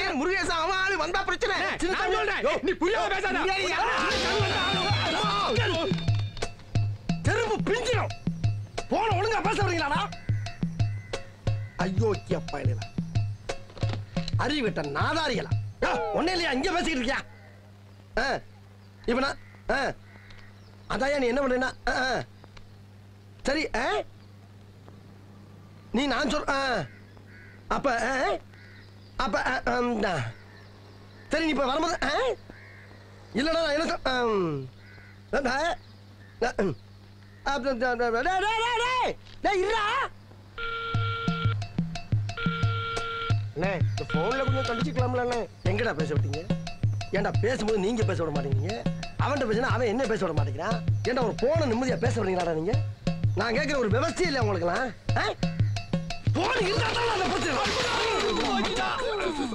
பேர் முருகேசன் அவன் ஆளு வந்தா பிரச்சனை சின்ன நான் சொல்றேன். யோ, நீ புரியாம பேசாத. முன்னாடி யாரு? தெருப்பு பிஞ்சிடும் போன ஒழுங்கா பேச வரீங்களாடா ஐயோ பயணில அறிவிட்ட நாதாரிகளா ஒன்னே இல்லையா இங்க பேசிக்கிட்டு இருக்கியா ஆ, இப்ப நான் ஆ, அதாயா நீ என்ன பண்றேன்னா ஆ, ஆ. சரி ஆ? நீ நான் சொல் ஆ. அப்ப ஆ? அப்ப ஆ, ஆம், ஆ. சரி நீ இப்ப வரும்போது ஆ? இல்லடா நான் என்ன சொல்- ஆம். ஆ, ஆ, ம். அப்ப, டேய், டேய், டேய், டேய், டேய், டேய், இருடா. அண்ணே இந்த போன்ல கொஞ்சம் கண்டிச்சுக்கலாம்ல அண்ணே எங்கடா பேச விட்டீங்க ஏன்டா பேசும்போது நீங்க பேச விட மாட்டேங்கிறீங்க அவன்கிட்ட பேசினா அவன் என்ன பேச விட மாட்டேங்கிறான் ஏன்டா ஒரு போன நிம்மதியா பேச விடுறீங்களாடா நீங்க நான் கேட்கிற ஒரு விவசாயம் இல்லை உங்களுக்குலாம் போன் இருந்தா தான் அந்த பிரச்சனை